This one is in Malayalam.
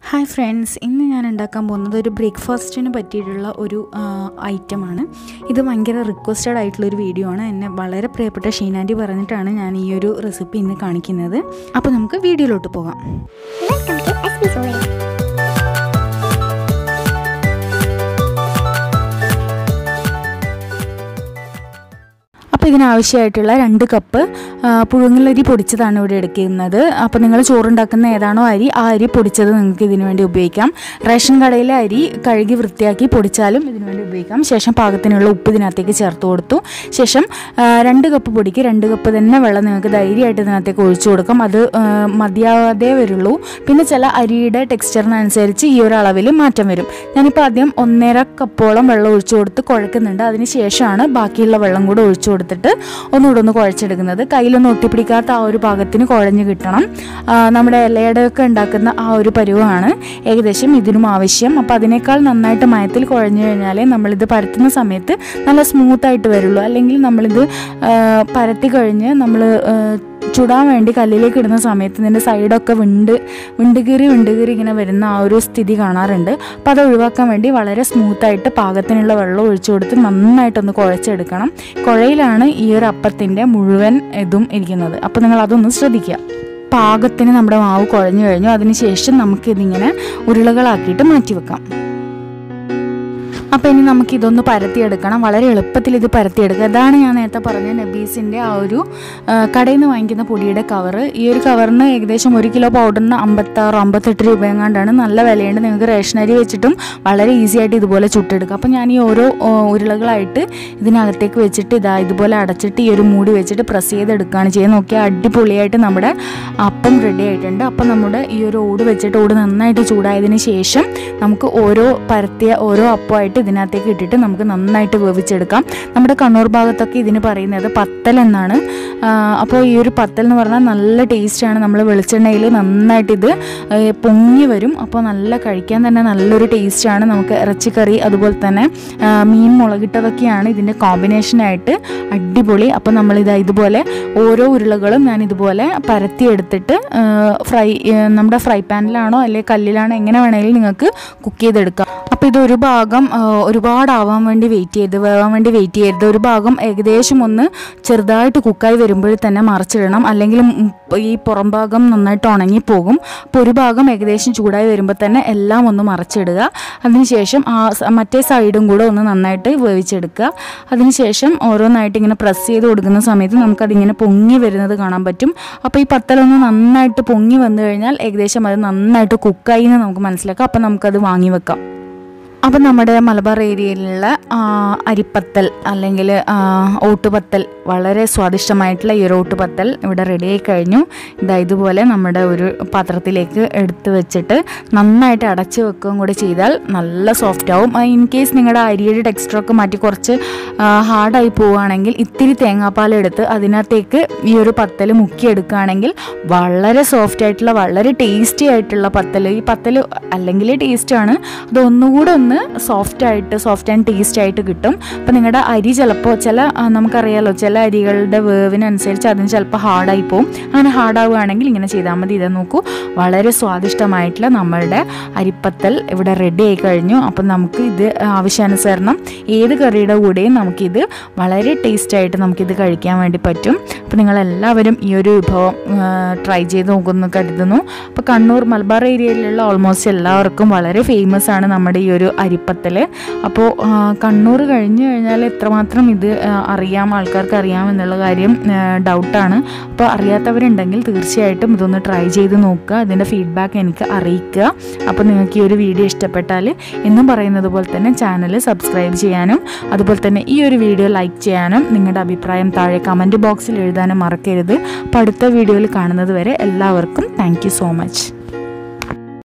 ഹായ് ഫ്രണ്ട്സ് ഇന്ന് ഞാൻ ഉണ്ടാക്കാൻ പോകുന്നത് ഒരു ബ്രേക്ക്ഫാസ്റ്റിന് പറ്റിയിട്ടുള്ള ഒരു ഐറ്റമാണ് ഇത് ഭയങ്കര റിക്വസ്റ്റഡ് ആയിട്ടുള്ള ഒരു വീഡിയോ ആണ് എന്നെ വളരെ പ്രിയപ്പെട്ട ഷീനാൻറ്റി പറഞ്ഞിട്ടാണ് ഞാൻ ഈ ഒരു റെസിപ്പി ഇന്ന് കാണിക്കുന്നത് അപ്പോൾ നമുക്ക് വീഡിയോയിലോട്ട് പോകാം Welcome to SB Soul. അപ്പോൾ ഇതിനാവശ്യമായിട്ടുള്ള രണ്ട് കപ്പ് ആ, പുഴുങ്ങലരി പൊടിച്ചതാണ് ഇവിടെ എടുക്കുന്നത് അപ്പോൾ നിങ്ങൾ ചോറുണ്ടാക്കുന്ന ഏതാണോ അരി ആ അരി പൊടിച്ചത് നിങ്ങൾക്ക് ഇതിനു വേണ്ടി ഉപയോഗിക്കാം റേഷൻ കടയിലെ അരി കഴുകി വൃത്തിയാക്കി പൊടിച്ചാലും ഇതിനു വേണ്ടി ഉപയോഗിക്കാം ശേഷം പാകത്തിനുള്ള ഉപ്പ് ഇതിനകത്തേക്ക് ചേർത്ത് കൊടുത്തു ശേഷം ആ, രണ്ട് കപ്പ് പൊടിക്ക് രണ്ട് കപ്പ് തന്നെ വെള്ളം നിങ്ങൾക്ക് ധൈര്യമായിട്ട് ഇതിനകത്തേക്ക് ഒഴിച്ചു കൊടുക്കാം അത് ആ, മതിയാവാതെ വരുള്ളൂ പിന്നെ ചില അരിയുടെ ടെക്സ്ചറിനനുസരിച്ച് ഈ ഒരു അളവിൽ മാറ്റം വരും ഞാനിപ്പോൾ ആദ്യം ഒന്നര കപ്പോളം വെള്ളം ഒഴിച്ചു കൊടുത്ത് കുഴക്കുന്നുണ്ട് അതിന് ശേഷമാണ് ബാക്കിയുള്ള വെള്ളം കൂടെ ഒഴിച്ചു കൊടുത്തിട്ട് ഒന്നുകൂടെ ഒന്ന് കുഴച്ചെടുക്കുന്നത് കയ്യിലൊന്നും ഒട്ടിപ്പിടിക്കാത്ത ആ ഒരു പാകത്തിന് കുഴഞ്ഞ് കിട്ടണം ആ, നമ്മുടെ ഇലയുടെയൊക്കെ ഉണ്ടാക്കുന്ന ആ ഒരു പരുവമാണ് ഏകദേശം ഇതിനും ആവശ്യം അപ്പോൾ അതിനേക്കാൾ നന്നായിട്ട് മയത്തിൽ കുഴഞ്ഞു കഴിഞ്ഞാലേ നമ്മളിത് പരത്തുന്ന സമയത്ത് നല്ല സ്മൂത്തായിട്ട് വരുള്ളൂ അല്ലെങ്കിൽ നമ്മളിത് ആ, പരത്തി കഴിഞ്ഞ് നമ്മൾ ചുടാൻ വേണ്ടി കല്ലിലേക്ക് ഇടുന്ന സമയത്ത് ഇതിൻ്റെ സൈഡൊക്കെ വിണ്ട് വിണ്ടുകീറി വിണ്ടുകീറി ഇങ്ങനെ വരുന്ന ആ ഒരു സ്ഥിതി കാണാറുണ്ട് അപ്പോൾ അത് ഒഴിവാക്കാൻ വേണ്ടി വളരെ സ്മൂത്തായിട്ട് പാകത്തിനുള്ള വെള്ളം ഒഴിച്ചു കൊടുത്ത് നന്നായിട്ടൊന്ന് കുഴച്ചെടുക്കണം കുഴയിലാണ് ഈ ഒരു അപ്പത്തിൻ്റെ മുഴുവൻ ഇതും ഇരിക്കുന്നത് അപ്പോൾ നിങ്ങൾ അതൊന്ന് ശ്രദ്ധിക്കുക പാകത്തിന് നമ്മുടെ മാവ് കുഴഞ്ഞു കഴിഞ്ഞു അതിനുശേഷം നമുക്കിതിങ്ങനെ ഉരുളകളാക്കിയിട്ട് മാറ്റി വെക്കാം അപ്പോൾ ഇനി നമുക്ക് ഇതൊന്ന് പരത്തിയെടുക്കണം വളരെ എളുപ്പത്തിൽ ഇത് പരത്തിയെടുക്കുക അതാണ് ഞാൻ നേരത്തെ പറഞ്ഞ നബീസിൻ്റെ ആ ഒരു ആ, കടയിൽ നിന്ന് വാങ്ങിക്കുന്ന പൊടിയുടെ കവറ് ഈ ഒരു കവറിന് ഏകദേശം ഒരു കിലോ പൗഡറിന് അമ്പത്താറ് അമ്പത്തെട്ട് രൂപ എങ്ങാണ്ടാണ് നല്ല വിലയുണ്ട് നിങ്ങൾക്ക് റേഷനരി വെച്ചിട്ടും വളരെ ഈസി ആയിട്ട് ഇതുപോലെ ചുട്ടെടുക്കാം അപ്പോൾ ഞാൻ ഈ ഓരോ ഓ, ഉരുളകളായിട്ട് ഇതിനകത്തേക്ക് വെച്ചിട്ട് ഇതാ ഇതുപോലെ അടച്ചിട്ട് ഈ ഒരു മൂടി വെച്ചിട്ട് പ്രസ് ചെയ്തെടുക്കുകയാണ് ചെയ്യുന്നത് നോക്കിയാൽ അടിപൊളിയായിട്ട് നമ്മുടെ അപ്പം റെഡി ആയിട്ടുണ്ട് അപ്പം നമ്മുടെ ഈ ഒരു ഓട് വെച്ചിട്ട് ഓട് നന്നായിട്ട് ചൂടായതിന് ശേഷം നമുക്ക് ഓരോ പരത്തിയ ഓരോ അപ്പമായിട്ട് ഇതിനകത്തേക്ക് ഇട്ടിട്ട് നമുക്ക് നന്നായിട്ട് വേവിച്ചെടുക്കാം നമ്മുടെ കണ്ണൂർ ഭാഗത്തൊക്കെ ഇതിന് പറയുന്നത് പത്തൽ എന്നാണ് ആ, അപ്പോൾ ഈ ഒരു പത്തൽ എന്ന് പറഞ്ഞാൽ നല്ല ടേസ്റ്റാണ് നമ്മൾ വെളിച്ചെണ്ണയിൽ നന്നായിട്ട് ഇത് ഏ, പൊങ്ങി വരും അപ്പോൾ നല്ല കഴിക്കാൻ തന്നെ നല്ലൊരു ടേസ്റ്റാണ് നമുക്ക് ഇറച്ചിക്കറി അതുപോലെ തന്നെ ആ, മീൻ മുളകിട്ടതൊക്കെയാണ് ഇതിൻ്റെ കോമ്പിനേഷനായിട്ട് അടിപൊളി അപ്പോൾ നമ്മളിത് ഇതുപോലെ ഓരോ ഉരുളകളും ഞാൻ ഇതുപോലെ പരത്തിയെടുത്തിട്ട് ആ, ഫ്രൈ ആ, നമ്മുടെ ഫ്രൈ പാനിലാണോ അല്ലെങ്കിൽ കല്ലിലാണോ എങ്ങനെ വേണമെങ്കിലും നിങ്ങൾക്ക് കുക്ക് ചെയ്തെടുക്കാം അപ്പോൾ ഇത് ഒരു ഭാഗം ആ, ഒരുപാടാവാൻ വേണ്ടി വെയിറ്റ് ചെയ്ത് വേവാൻ വേണ്ടി വെയിറ്റ് ചെയ്യരുത് ഒരു ഭാഗം ഏകദേശം ഒന്ന് ചെറുതായിട്ട് കുക്കായി വരുമ്പോൾ തന്നെ മറിച്ചിടണം അല്ലെങ്കിൽ ഉം ഈ പുറം ഭാഗം നന്നായിട്ട് ഉണങ്ങിപ്പോകും അപ്പോൾ ഒരു ഭാഗം ഏകദേശം ചൂടായി വരുമ്പോൾ തന്നെ എല്ലാം ഒന്ന് മറിച്ചിടുക അതിനുശേഷം ആ സ- മറ്റേ സൈഡും കൂടെ ഒന്ന് നന്നായിട്ട് വേവിച്ചെടുക്കുക അതിനുശേഷം ഓരോന്നായിട്ട് ഇങ്ങനെ പ്രസ് ചെയ്ത് കൊടുക്കുന്ന സമയത്ത് നമുക്കതിങ്ങനെ പൊങ്ങി വരുന്നത് കാണാൻ പറ്റും അപ്പോൾ ഈ പത്തലൊന്ന് നന്നായിട്ട് പൊങ്ങി വന്നു കഴിഞ്ഞാൽ ഏകദേശം അത് നന്നായിട്ട് കുക്കായി എന്ന് നമുക്ക് മനസ്സിലാക്കാം അപ്പോൾ നമുക്കത് വാങ്ങി വെക്കാം അപ്പം നമ്മുടെ മലബാർ ഏരിയയിലുള്ള ആ, അരിപ്പത്തൽ അല്ലെങ്കിൽ ആ, ഓട്ടുപത്തൽ വളരെ സ്വാദിഷ്ടമായിട്ടുള്ള ഈ ഒരു ഓട്ടുപത്തൽ ഇവിടെ റെഡി ആയി കഴിഞ്ഞു ഇതാ ഇതുപോലെ നമ്മുടെ ഒരു പാത്രത്തിലേക്ക് എടുത്ത് വെച്ചിട്ട് നന്നായിട്ട് അടച്ച് വെക്കുകയും കൂടെ ചെയ്താൽ നല്ല സോഫ്റ്റ് ആവും ഇൻ കേസ് നിങ്ങളുടെ അരിയുടെ ടെക്സ്ചറൊക്കെ മാറ്റി കുറച്ച് ഹാർഡായി പോവുകയാണെങ്കിൽ ഇത്തിരി തേങ്ങാപ്പാൽ എടുത്ത് അതിനകത്തേക്ക് ഈ ഒരു പത്തൽ മുക്കിയെടുക്കുകയാണെങ്കിൽ വളരെ സോഫ്റ്റ് ആയിട്ടുള്ള വളരെ ടേസ്റ്റി ആയിട്ടുള്ള പത്തൽ ഈ പത്തൽ അല്ലെങ്കിൽ ടേസ്റ്റാണ് അത് ഒന്നുകൂടെ ഒന്ന് സോഫ്റ്റ് ആയിട്ട് സോഫ്റ്റ് ആൻഡ് ടേസ്റ്റ് ആയിട്ട് കിട്ടും അപ്പോൾ നിങ്ങളുടെ അരി ചിലപ്പോൾ ചില ആ, നമുക്കറിയാലോ ചില അരികളുടെ വേവിനനുസരിച്ച് അതിന് ചിലപ്പോൾ ഹാർഡായി പോകും അങ്ങനെ ഹാർഡാവുകയാണെങ്കിൽ ഇങ്ങനെ ചെയ്താൽ മതി ഇത് നോക്കൂ വളരെ സ്വാദിഷ്ടമായിട്ടുള്ള നമ്മളുടെ അരിപ്പത്തൽ ഇവിടെ റെഡി ആയി കഴിഞ്ഞു അപ്പം നമുക്ക് ഇത് ആവശ്യാനുസരണം ഏത് കറിയുടെ കൂടെയും നമുക്കിത് വളരെ ടേസ്റ്റായിട്ട് നമുക്കിത് കഴിക്കാൻ വേണ്ടി പറ്റും അപ്പോൾ നിങ്ങളെല്ലാവരും ഈ ഒരു വിഭവം ട്രൈ ചെയ്ത് നോക്കുമെന്ന് കരുതുന്നു അപ്പോൾ കണ്ണൂർ മലബാർ ഏരിയയിലുള്ള ഓൾമോസ്റ്റ് എല്ലാവർക്കും വളരെ ഫേമസ് ആണ് നമ്മുടെ ഈ ഒരു അരിപ്പത്തൽ അപ്പോൾ ആ, കണ്ണൂർ കഴിഞ്ഞു കഴിഞ്ഞാൽ എത്രമാത്രം ഇത് ആ, അറിയാം ആൾക്കാർക്ക് അറിയാം എന്നുള്ള കാര്യം ഡൗട്ടാണ് അപ്പോൾ അറിയാത്തവരുണ്ടെങ്കിൽ തീർച്ചയായിട്ടും ഇതൊന്ന് ട്രൈ ചെയ്ത് നോക്കുക ഇതിൻ്റെ ഫീഡ്ബാക്ക് എനിക്ക് അറിയിക്കുക അപ്പോൾ നിങ്ങൾക്ക് ഈ ഒരു വീഡിയോ ഇഷ്ടപ്പെട്ടാൽ എന്നും പറയുന്നത് പോലെ തന്നെ ചാനൽ സബ്സ്ക്രൈബ് ചെയ്യാനും അതുപോലെ തന്നെ ഈ ഒരു വീഡിയോ ലൈക്ക് ചെയ്യാനും നിങ്ങളുടെ അഭിപ്രായം താഴെ കമൻറ്റ് ബോക്സിൽ എഴുതാനും മറക്കരുത് അപ്പോൾ അടുത്ത വീഡിയോയിൽ കാണുന്നത് വരെ എല്ലാവർക്കും താങ്ക് സോ മച്ച്